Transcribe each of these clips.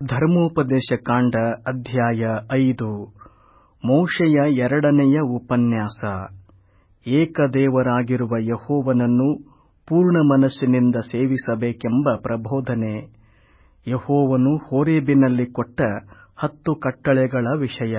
ಧರ್ಮೋಪದೇಶ ಕಾಂಡ ಅಧ್ಯಾಯ ಐದು ಮೋಶೆಯ ಎರಡನೆಯ ಉಪನ್ಯಾಸ ಏಕದೇವರಾಗಿರುವ ಯಹೋವನನ್ನು ಪೂರ್ಣ ಮನಸ್ಸಿನಿಂದ ಸೇವಿಸಬೇಕೆಂಬ ಪ್ರಬೋಧನೆ ಯಹೋವನು ಹೋರೇಬಿನಲ್ಲಿ ಕೊಟ್ಟ ಹತ್ತು ಕಟ್ಟಳೆಗಳ ವಿಷಯ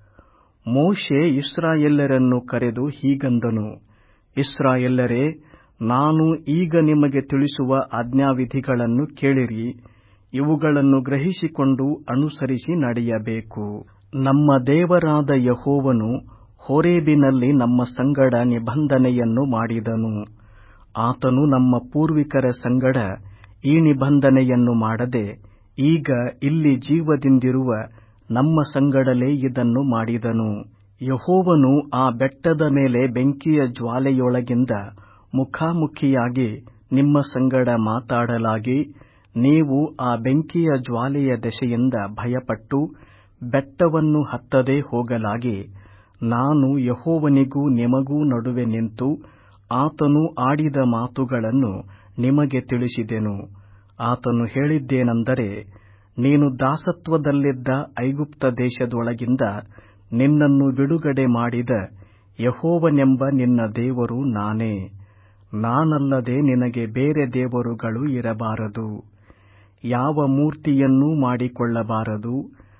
ಮೋಶೆ ಇಸ್ರಾಯೇಲ್ಯರನ್ನು ಕರೆದು ಹೀಗಂದನು ಇಸ್ರಾಯೇಲ್ಯರೇ ನಾನು ಈಗ ನಿಮಗೆ ತಿಳಿಸುವ ಆಜ್ಞಾವಿಧಿಗಳನ್ನು ಕೇಳಿರಿ ಇವುಗಳನ್ನು ಗ್ರಹಿಸಿಕೊಂಡು ಅನುಸರಿಸಿ ನಡೆಯಬೇಕು ನಮ್ಮ ದೇವರಾದ ಯಹೋವನು ಹೋರೇಬಿನಲ್ಲಿ ನಮ್ಮ ಸಂಗಡ ನಿಬಂಧನೆಯನ್ನು ಮಾಡಿದನು ಆತನು ನಮ್ಮ ಪೂರ್ವಿಕರ ಸಂಗಡ ಈ ನಿಬಂಧನೆಯನ್ನು ಮಾಡದೆ ಈಗ ಇಲ್ಲಿ ಜೀವದಿಂದಿರುವ ನಮ್ಮ ಸಂಗಡಲೇ ಇದನ್ನು ಮಾಡಿದನು ಯಹೋವನು ಆ ಬೆಟ್ಟದ ಮೇಲೆ ಬೆಂಕಿಯ ಜ್ವಾಲೆಯೊಳಗಿಂದ ಮುಖಾಮುಖಿಯಾಗಿ ನಿಮ್ಮ ಸಂಗಡ ಮಾತಾಡಲಾಗಿ ನೀವು ಆ ಬೆಂಕಿಯ ಜ್ವಾಲೆಯ ದೆಸೆಯಿಂದ ಭಯಪಟ್ಟು ಬೆಟ್ಟವನ್ನು ಹತ್ತದೇ ಹೋಗಲಾಗಿ ನಾನು ಯಹೋವನಿಗೂ ನಿಮಗೂ ನಡುವೆ ನಿಂತು ಆತನು ಆಡಿದ ಮಾತುಗಳನ್ನು ನಿಮಗೆ ತಿಳಿಸಿದೆನು ಆತನು ಹೇಳಿದ್ದೇನೆಂದರೆ ನೀನು ದಾಸತ್ವದಲ್ಲಿದ್ದ ಐಗುಪ್ತ ದೇಶದೊಳಗಿಂದ ನಿನ್ನನ್ನು ಬಿಡುಗಡೆ ಮಾಡಿದ ಯಹೋವನೆಂಬ ನಿನ್ನ ದೇವರು ನಾನೇ ನಾನಲ್ಲದೆ ನಿನಗೆ ಬೇರೆ ದೇವರುಗಳು ಇರಬಾರದು ಯಾವ ಮೂರ್ತಿಯನ್ನೂ ಮಾಡಿಕೊಳ್ಳಬಾರದು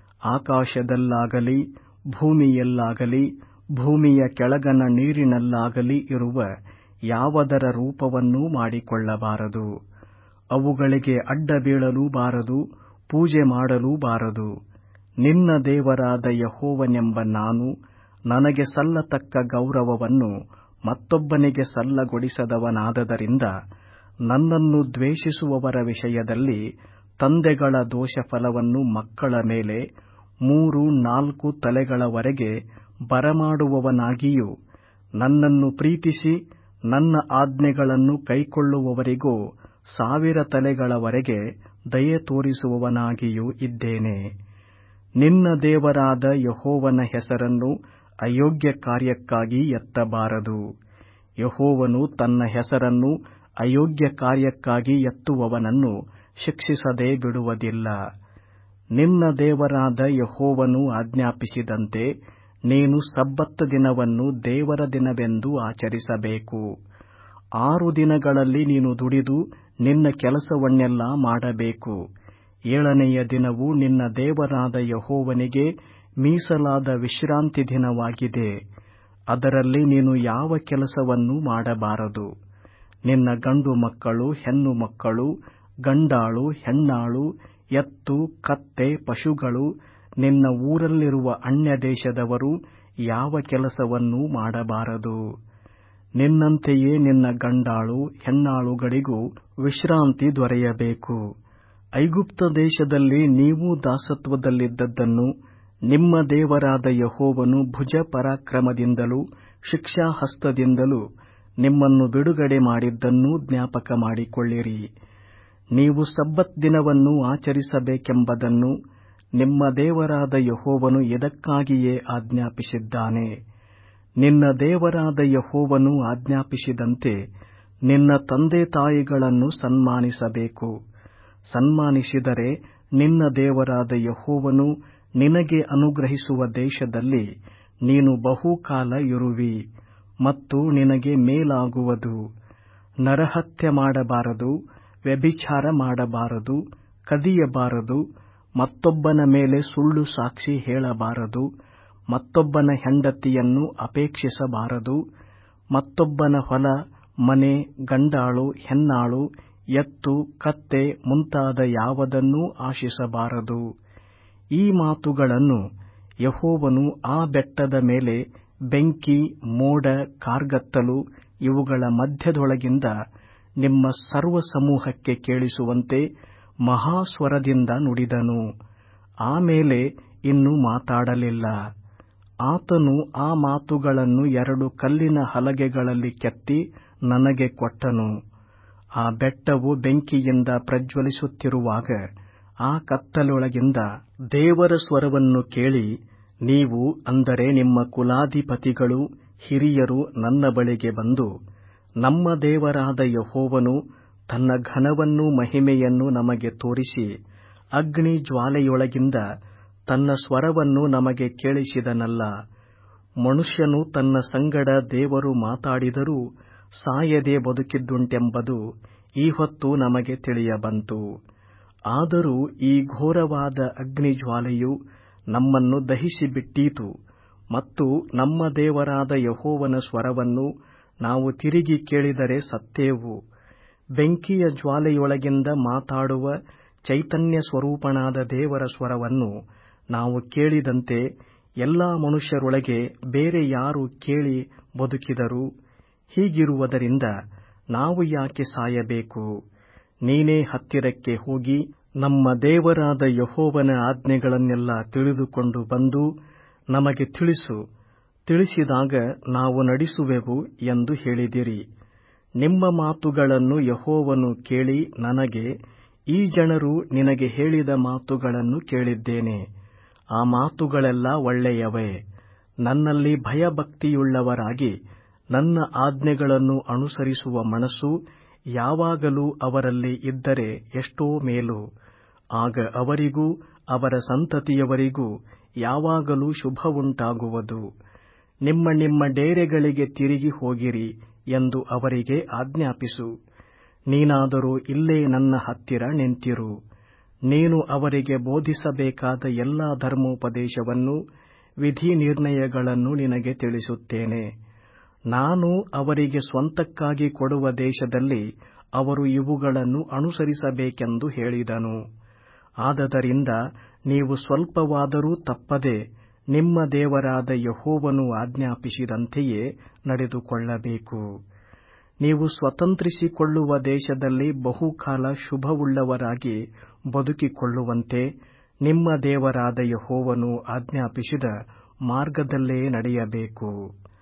ಆಕಾಶದಲ್ಲಾಗಲಿ ಭೂಮಿಯಲ್ಲಾಗಲಿ ಭೂಮಿಯ ಕೆಳಗಣ ನೀರಿನಲ್ಲಾಗಲಿ ಇರುವ ಯಾವುದರ ರೂಪವನ್ನೂ ಮಾಡಿಕೊಳ್ಳಬಾರದು ಅವುಗಳಿಗೆ ಅಡ್ಡ ಬೀಳಲೂ ಬಾರದು ಪೂಜೆ ಮಾಡಲೂ ಬಾರದು ನಿನ್ನ ದೇವರಾದ ಯಹೋವನೆಂಬ ನಾನು ನನಗೆ ಸಲ್ಲತಕ್ಕ ಗೌರವವನ್ನು ಮತ್ತೊಬ್ಬನಿಗೆ ಸಲ್ಲಗೊಡಿಸದವನಾದದರಿಂದ ನನ್ನನ್ನು ದ್ವೇಷಿಸುವವರ ವಿಷಯದಲ್ಲಿ ತಂದೆಗಳ ದೋಷಫಲವನ್ನು ಮಕ್ಕಳ ಮೇಲೆ ಮೂರು ನಾಲ್ಕು ತಲೆಗಳವರೆಗೆ ಬರಮಾಡುವವನಾಗಿಯೂ ನನ್ನನ್ನು ಪ್ರೀತಿಸಿ ನನ್ನ ಆಜ್ಞೆಗಳನ್ನು ಕೈಕೊಳ್ಳುವವರಿಗೂ ಸಾವಿರ ತಲೆಗಳವರೆಗೆ ದಯೆ ತೋರಿಸುವವನಾಗಿಯೂ ಇದ್ದೇನೆ ನಿನ್ನ ದೇವರಾದ ಯಹೋವನ ಹೆಸರನ್ನು ಅಯೋಗ್ಯ ಕಾರ್ಯಕ್ಕಾಗಿ ಎತ್ತಬಾರದು ಯಹೋವನು ತನ್ನ ಹೆಸರನ್ನು ಅಯೋಗ್ಯ ಕಾರ್ಯಕ್ಕಾಗಿ ಎತ್ತುವವನನ್ನು ಶಿಕ್ಷಿಸದೆ ಬಿಡುವುದಿಲ್ಲ ನಿನ್ನ ದೇವರಾದ ಯಹೋವನು ಆಜ್ಞಾಪಿಸಿದಂತೆ ನೀನು ಸಬ್ಬತ್ ದಿನವನ್ನು ದೇವರ ದಿನವೆಂದು ಆಚರಿಸಬೇಕು ಆರು ದಿನಗಳಲ್ಲಿ ನೀನು ದುಡಿದು ನಿನ್ನ ಕೆಲಸವನ್ನೆಲ್ಲ ಮಾಡಬೇಕು ಏಳನೆಯ ದಿನವು ನಿನ್ನ ದೇವರಾದ ಯಹೋವನಿಗೆ ಮೀಸಲಾದ ವಿಶ್ರಾಂತಿ ದಿನವಾಗಿದೆ ಅದರಲ್ಲಿ ನೀನು ಯಾವ ಕೆಲಸವನ್ನೂ ಮಾಡಬಾರದು ನಿನ್ನ ಗಂಡು ಮಕ್ಕಳು ಹೆಣ್ಣು ಮಕ್ಕಳು ಗಂಡಾಳು ಹೆಣ್ಣಾಳು ಎತ್ತು ಕತ್ತೆ ಪಶುಗಳು ನಿನ್ನ ಊರಲ್ಲಿರುವ ಅನ್ಯ ದೇಶದವರು ಯಾವ ಕೆಲಸವನ್ನೂ ಮಾಡಬಾರದು ನಿನ್ನಂತೆಯೇ ನಿನ್ನ ಗಂಡಾಳು ಹೆಣ್ಣಾಳುಗಳಿಗೂ ವಿಶ್ರಾಂತಿ ದೊರೆಯಬೇಕು ಐಗುಪ್ತ ದೇಶದಲ್ಲಿ ನೀವು ದಾಸತ್ವದಲ್ಲಿದ್ದದ್ದನ್ನು ನಿಮ್ಮ ದೇವರಾದ ಯಹೋವನು ಭುಜ ಪರಾಕ್ರಮದಿಂದಲೂ ಶಿಕ್ಷಾಹಸ್ತದಿಂದಲೂ ನಿಮ್ಮನ್ನು ಬಿಡುಗಡೆ ಮಾಡಿದ್ದನ್ನೂ ಜ್ಞಾಪಕ ಮಾಡಿಕೊಳ್ಳಿರಿ ನೀವು ಸಬ್ಬತ್ ದಿನವನ್ನು ಆಚರಿಸಬೇಕೆಂಬುದನ್ನು ನಿಮ್ಮ ದೇವರಾದ ಯಹೋವನು ಇದಕ್ಕಾಗಿಯೇ ಆಜ್ಞಾಪಿಸಿದ್ದಾನೆ ನಿನ್ನ ದೇವರಾದ ಯಹೋವನು ಆಜ್ಞಾಪಿಸಿದಂತೆ ನಿನ್ನ ತಂದೆ ತಾಯಿಗಳನ್ನು ಸನ್ಮಾನಿಸಬೇಕು ಸನ್ಮಾನಿಸಿದರೆ ನಿನ್ನ ದೇವರಾದ ಯಹೋವನು ನಿನಗೆ ಅನುಗ್ರಹಿಸುವ ದೇಶದಲ್ಲಿ ನೀನು ಬಹುಕಾಲ ಇರುವಿ ಮತ್ತು ನಿನಗೆ ಮೇಲಾಗುವುದು ನರಹತ್ಯ ಮಾಡಬಾರದು ವ್ಯಭಿಚಾರ ಮಾಡಬಾರದು ಕದಿಯಬಾರದು ಮತ್ತೊಬ್ಬನ ಮೇಲೆ ಸುಳ್ಳು ಸಾಕ್ಷಿ ಹೇಳಬಾರದು ಮತ್ತೊಬ್ಬನ ಹೆಂಡತಿಯನ್ನು ಅಪೇಕ್ಷಿಸಬಾರದು ಮತ್ತೊಬ್ಬನ ಹೊಲ ಮನೆ ಗಂಡಾಳು ಹೆಣ್ಣಾಳು ಎತ್ತು ಕತ್ತೆ ಮುಂತಾದ ಯಾವುದನ್ನೂ ಆಶಿಸಬಾರದು ಈ ಮಾತುಗಳನ್ನು ಯಹೋವನು ಆ ಬೆಟ್ಟದ ಮೇಲೆ ಬೆಂಕಿ ಮೋಡ ಕಾರ್ಗತ್ತಲು ಇವುಗಳ ಮಧ್ಯದೊಳಗಿಂದ ನಿಮ್ಮ ಸರ್ವ ಸಮೂಹಕ್ಕೆ ಕೇಳಿಸುವಂತೆ ಮಹಾಸ್ವರದಿಂದ ನುಡಿದನು ಆಮೇಲೆ ಇನ್ನು ಮಾತಾಡಲಿಲ್ಲ ಆತನು ಆ ಮಾತುಗಳನ್ನು ಎರಡು ಕಲ್ಲಿನ ಹಲಗೆಗಳಲ್ಲಿ ಕೆತ್ತಿ ನನಗೆ ಕೊಟ್ಟನು ಆ ಬೆಟ್ಟವು ಬೆಂಕಿಯಿಂದ ಪ್ರಜ್ವಲಿಸುತ್ತಿರುವಾಗ ಆ ಕತ್ತಲೊಳಗಿಂದ ದೇವರ ಸ್ವರವನ್ನು ಕೇಳಿ ನೀವು ಅಂದರೆ ನಿಮ್ಮ ಕುಲಾಧಿಪತಿಗಳು ಹಿರಿಯರು ನನ್ನ ಬಳಿಗೆ ಬಂದು ನಮ್ಮ ದೇವರಾದ ಯಹೋವನು ತನ್ನ ಘನವನ್ನೂ ಮಹಿಮೆಯನ್ನು ನಮಗೆ ತೋರಿಸಿ ಅಗ್ನಿ ಜ್ವಾಲೆಯೊಳಗಿಂದ ತನ್ನ ಸ್ವರವನ್ನು ನಮಗೆ ಕೇಳಿಸಿದನಲ್ಲ ಮನುಷ್ಯನು ತನ್ನ ಸಂಗಡ ದೇವರು ಮಾತಾಡಿದರೂ ಸಾಯದೆ ಬದುಕಿದ್ದುಂಟೆಂಬುದು ಈ ಹೊತ್ತು ನಮಗೆ ತಿಳಿಯಬಂತು ಆದರೂ ಈ ಘೋರವಾದ ಅಗ್ನಿಜ್ವಾಲೆಯು ನಮ್ಮನ್ನು ದಹಿಸಿಬಿಟ್ಟೀತು ಮತ್ತು ನಮ್ಮ ದೇವರಾದ ಯಹೋವನ ಸ್ವರವನ್ನು ನಾವು ತಿರುಗಿ ಕೇಳಿದರೆ ಸತ್ತೇವು ಬೆಂಕಿಯ ಜ್ವಾಲೆಯೊಳಗಿಂದ ಮಾತಾಡುವ ಚೈತನ್ಯ ಸ್ವರೂಪನಾದ ದೇವರ ಸ್ವರವನ್ನು ನಾವು ಕೇಳಿದಂತೆ ಎಲ್ಲಾ ಮನುಷ್ಯರೊಳಗೆ ಬೇರೆ ಯಾರು ಕೇಳಿ ಬದುಕಿದರು ಹೀಗಿರುವುದರಿಂದ ನಾವು ಯಾಕೆ ಸಾಯಬೇಕು ನೀನೇ ಹತ್ತಿರಕ್ಕೆ ಹೋಗಿ ನಮ್ಮ ದೇವರಾದ ಯಹೋವನ ಆಜ್ಞೆಗಳನ್ನೆಲ್ಲ ತಿಳಿದುಕೊಂಡು ಬಂದು ನಮಗೆ ತಿಳಿಸು ತಿಳಿಸಿದಾಗ ನಾವು ನಡೆಸುವೆವು ಎಂದು ಹೇಳಿದಿರಿ ನಿಮ್ಮ ಮಾತುಗಳನ್ನು ಯಹೋವನು ಕೇಳಿ ನನಗೆ ಈ ಜನರು ನಿನಗೆ ಹೇಳಿದ ಮಾತುಗಳನ್ನು ಕೇಳಿದ್ದೇನೆ ಆ ಮಾತುಗಳೆಲ್ಲ ಒಳ್ಳೆಯವೇ ನನ್ನಲ್ಲಿ ಭಯಭಕ್ತಿಯುಳ್ಳವರಾಗಿ ನನ್ನ ಆಜ್ಞೆಗಳನ್ನು ಅನುಸರಿಸುವ ಮನಸ್ಸು ಯಾವಾಗಲೂ ಅವರಲ್ಲಿ ಇದ್ದರೆ ಎಷ್ಟೋ ಮೇಲು ಆಗ ಅವರಿಗೂ ಅವರ ಸಂತತಿಯವರಿಗೂ ಯಾವಾಗಲೂ ಶುಭವುಂಟಾಗುವುದು ನಿಮ್ಮ ನಿಮ್ಮ ಡೇರೆಗಳಿಗೆ ತಿರುಗಿ ಹೋಗಿರಿ ಎಂದು ಅವರಿಗೆ ಆಜ್ಞಾಪಿಸು ನೀನಾದರೂ ಇಲ್ಲೇ ನನ್ನ ಹತ್ತಿರ ನಿಂತಿರು ನೀನು ಅವರಿಗೆ ಬೋಧಿಸಬೇಕಾದ ಎಲ್ಲಾ ಧರ್ಮೋಪದೇಶವನ್ನು ವಿಧಿನಿರ್ಣಯಗಳನ್ನು ನಿನಗೆ ತಿಳಿಸುತ್ತೇನೆ ನಾನು ಅವರಿಗೆ ಸ್ವಂತಕ್ಕಾಗಿ ಕೊಡುವ ದೇಶದಲ್ಲಿ ಅವರು ಇವುಗಳನ್ನು ಅನುಸರಿಸಬೇಕೆಂದು ಹೇಳಿದನು ಆದದರಿಂದ ನೀವು ಸ್ವಲ್ಪವಾದರೂ ತಪ್ಪದೆ ನಿಮ್ಮ ದೇವರಾದ ಯಹೋವನು ಆಜ್ಞಾಪಿಸಿದಂತೆಯೇ ನಡೆದುಕೊಳ್ಳಬೇಕು ನೀವು ಸ್ವತಂತ್ರಿಸಿಕೊಳ್ಳುವ ದೇಶದಲ್ಲಿ ಬಹುಕಾಲ ಶುಭವುಳ್ಳವರಾಗಿ ಬದುಕಿಕೊಳ್ಳುವಂತೆ ನಿಮ್ಮ ದೇವರಾದ ಯಹೋವನು ಆಜ್ಞಾಪಿಸಿದ ಮಾರ್ಗದಲ್ಲೇ ನಡೆಯಬೇಕು